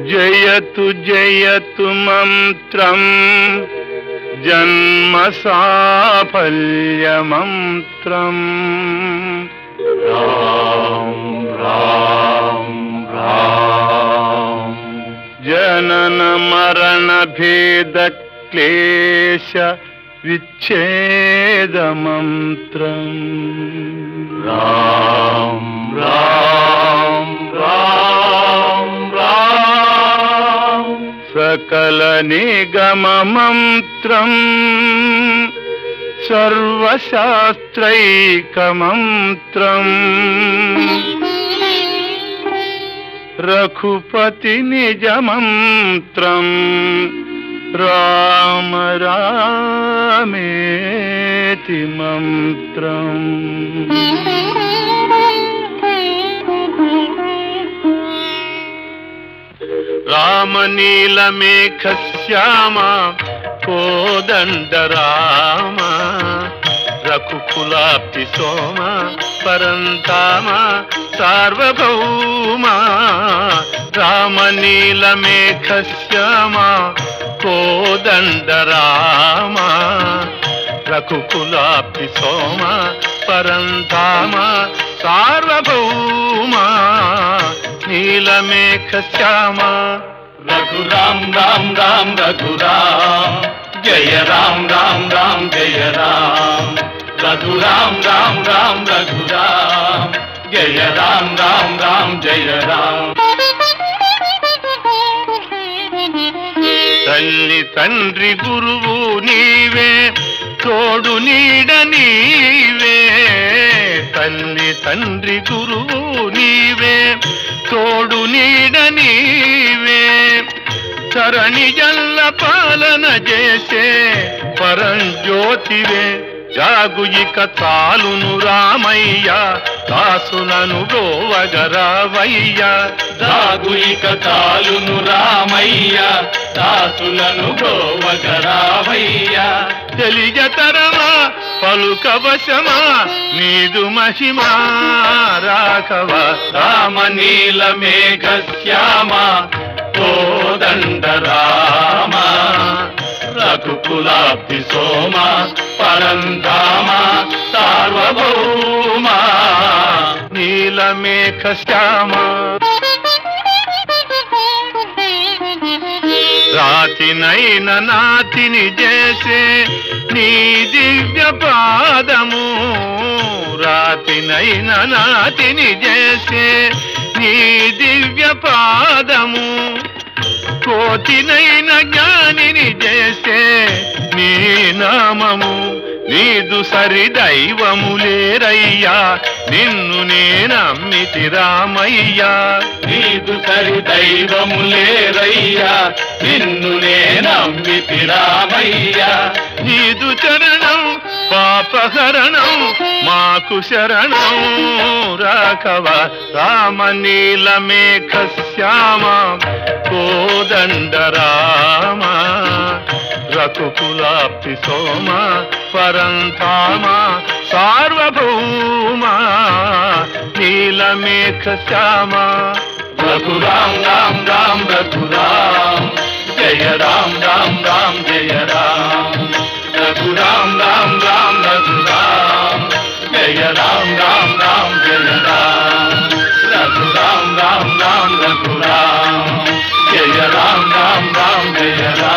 జయతు జయతు మంత్రం జన్మ సాఫల్య మంత్రం రామ్ రామ్ రామ్ జనన మరణ భేద క్లేశ విచ్ఛేద మంత్రం రామ్ రామ్ రామ్ రామ్ సకల నిగమ మంత్రం సర్వశాస్త్రైక మంత్రం రఘుపతి నిజ మంత్రం రామ రామేతి మంత్రం రామనీలమేఘ శ్యామ కోదండ రామ రఘుకులాప్తి సోమ పరంతామ సార్వభౌమ రామనీలమేఘ శ్యామ కోదండ రామ రఘుకులాప్తి సోమ పరంధామ సార్వభౌమ నీలమేఘ శ్యామ రఘురామ్ రామ్ రామ్ రఘురామ్ జయ రామ్ రామ్ రామ్ జయ రామ్ రఘురామ్ రామ్ రామ్ రఘురామ్ జయ రామ్ రామ్ రామ్ జయ రామ్ తల్లి తండ్రి గురువు నీవే తోడు నీడ నీవే తల్లి తండ్రి గురువు నీవే తోడు నీడ నీవే చరణి జల్ల పాలన చేసే పరంజ్యోతివే జాగు ఇక తాలును రామయ్య దాసులను గోవగరావయ్య దాగు ఇక తాలును రామయ్య దాసులను గోవగరావయ్య తెలియతరమా పలుకవశమా నీదు మహిమా రాఘవ రామ నీల మేఘ శ్యామ కోదండ రామ రఘుకులాబ్ది సోమ పరంధామ సార్వభౌమ నీలమేఘ శ్యామ రాతినైన నాతిని చేసే నీ దివ్య పాదము రాతినైన నాతిని చేసే నీ దివ్య పాదము కోతినైన జ్ఞానిని చేసే నీ నామము నీదు సరి దైవము లేరయ్యా నిన్ను నేనమ్మితి రామయ్యా నీదు సరి దైవము లేరయ్యా నిన్ను నేనమ్మితి రామయ్యా నీదు చరణం పాపహరణం మాకు శరణం రాఘవ రామ నీలమేఘ శ్యామ కోదండ రామ రఘుకులాప్తి సోమ పరంధామ సార్వభౌమ నీలమేఘ శ్యామ రఘురామ్ రామ్ రామ్ రఘురామ్ జయ రామ్ రామ్ రామ్ జయ రామ్ రఘురామ్ రామ్ రామ్ రఘురామ్ జయ రామ్ రామ్ రామ్ జయ రామ్ రఘురామ్ రామ్ రామ్ రఘురామ్ జయ రామ్ రామ్ రామ్ జయ రామ్